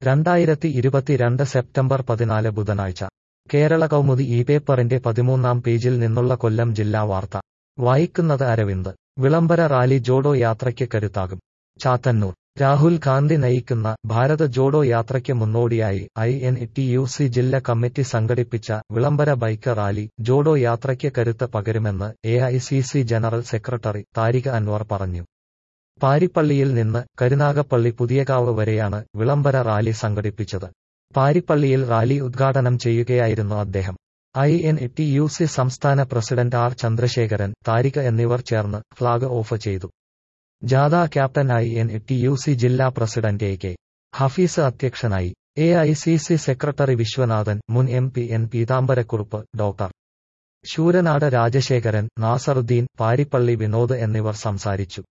രണ്ടായിരത്തി ഇരുപത്തിരണ്ട് സെപ്റ്റംബർ പതിനാല് ബുധനാഴ്ച കേരള കൗമുദി ഈ പേപ്പറിന്റെ പതിമൂന്നാം പേജിൽ നിന്നുള്ള കൊല്ലം ജില്ലാ വാർത്ത വായിക്കുന്നത് അരവിന്ദ് വിളംബര റാലി ജോഡോ യാത്രയ്ക്ക് കരുത്താകും ചാത്തന്നൂർ രാഹുൽ ഗാന്ധി നയിക്കുന്ന ഭാരത ജോഡോ യാത്രയ്ക്ക് മുന്നോടിയായി I N T U C ജില്ലാ കമ്മിറ്റി സംഘടിപ്പിച്ച വിളംബര ബൈക്ക് റാലി ജോഡോ യാത്രയ്ക്ക് കരുത്ത് പകരുമെന്ന് A I C C general secretary Tariq Anwar പറഞ്ഞു പാരിപ്പള്ളിയിൽ നിന്ന് കരുനാഗപ്പള്ളി പുതിയകാവ് വരെയാണ് വിളംബര റാലി സംഘടിപ്പിച്ചത് പാരിപ്പള്ളിയിൽ റാലി ഉദ്ഘാടനം ചെയ്യുകയായിരുന്നു അദ്ദേഹം I N T U C സംസ്ഥാന പ്രസിഡന്റ് ആർ ചന്ദ്രശേഖരൻ താരിഖ് എന്നിവർ ചേർന്ന് ഫ്ളാഗ് ഓഫ് ചെയ്തു ജാഥ captain I N T U C ജില്ലാ പ്രസിഡന്റ് എ കെ ഹഫീസ് അധ്യക്ഷനായി A I C C secretary Viswanathan മുൻ M P N Peethambarakurup doctor Sooranad Rajasekharan Nasaruddin Paripally Vinod എന്നിവർ സംസാരിച്ചു